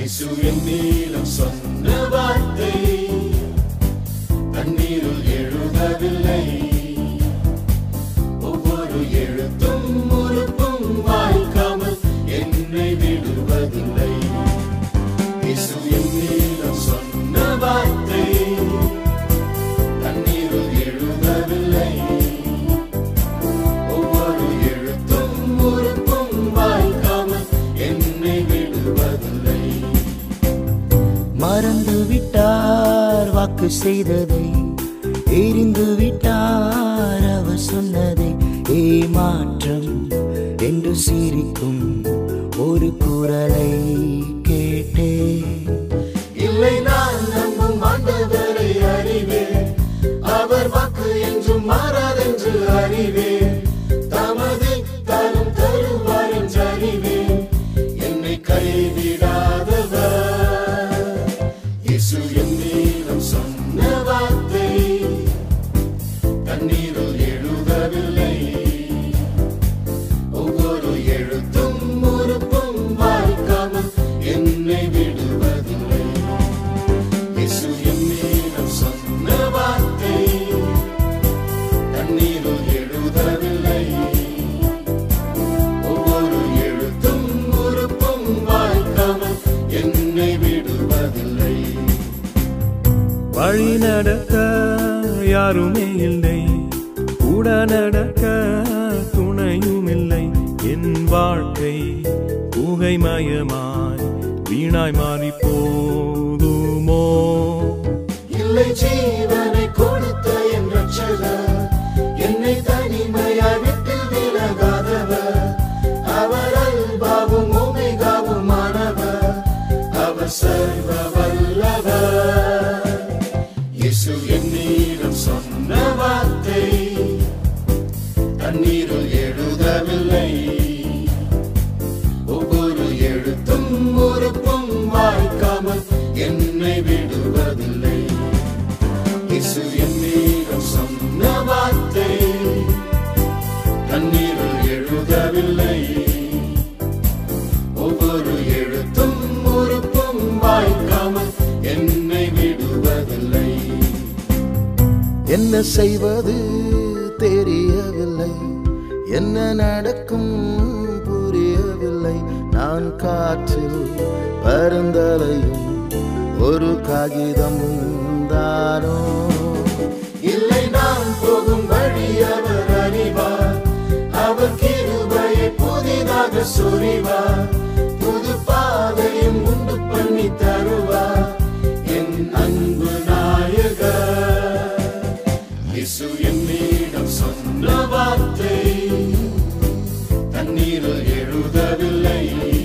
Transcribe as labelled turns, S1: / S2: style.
S1: இயேசு என் நீளம் சொன்ன வார்த்தை தண்ணீரில் எழுதவில்லை ஒவ்வொரு எழுத்தும் உறுப்பும் வாய்க்காமல் என்னை விடுவதில்லை இயேசு என் நீளம் சொன்ன வார்த்தை தண்ணீரில் எழுதவில்லை ஒவ்வொரு எழுத்தும் உறுப்பும் வாய்க்காமல் என்னை விடுவதில்லை
S2: மறந்து விட்டார் வாக்கு செய்ததை எரிந்து விட்டார் அவர் சொன்னதை ஏமாற்றம் என்று சிரிக்கும் ஒரு குரலை கேட்டேன்
S1: இல்லை நான் நம்பும் ஆண்டவரை அறிவேன் அவர் வாக்கு என்றும் மாறாதென்று அறிவேன் தமது தரும் தருவார் என்று அறிவேன் என்னை கைவிடாதவர் இயேசு என் நீளம் சொன்ன வார்த்தை தண்ணீரில் எழுதவில்லை ஒவ்வொரு எழுத்தும் உறுப்பும் வாய்க்காமல் என்னை விடுவதில்லை இயேசு என் நீளம் சொன்ன வார்த்தை தண்ணீரில் எழுதவில்லை ஒவ்வொரு எழுத்தும் உறுப்பும் வாய்க்காமல் என்னை விடுவதில்லை
S3: வழி நடக்க யாருமே இல்லை கூட நடக்க துணையும் இல்லை என் வாழ்க்கை புகைமயமாய் வீணாய் மாறி போதுமோ
S1: இல்லை ஜீவனை கொடுத்த என் ரட்சகர் என்னை தனிமையாய் விட்டு விலகாதவர் அவர் அல்பாவும் ஓமேகாவும் ஆனவர் அவர் சர்வ வல்லவர் இயேசு என்னிடம் சொன்ன வார்த்தை தண்ணீரில் எழுதவில்லை ஒவ்வொரு எழுத்தும் உறுப்பும் வாய்க்காமல் என்னை விடுவதில்லை இயேசு என்னிடம் சொன்ன வார்த்தை தண்ணீரில் எழுதவில்லை ஒவ்வொரு எழுத்தும் உறுப்பும் வாய்க்காமல் என்னை விடுவதில்லை
S2: என்ன செய்வது தெரியவில்லை என்ன நடக்கும் புரியவில்லை நான் காற்றில் பருந்தலையும் ஒரு காகிதம் தானோ
S1: இல்லை நாம் போகும் வழி அவர் அறிவார் அவர் கிருபையை புதிதாக சொரிவார் புது பாதையும் உண்டு பண்ணி தருவார் என் அன்பு நாயகர் இயேசு என்னிடம் சொன்ன வார்த்தை தண்ணீரில் எழுதவில்லை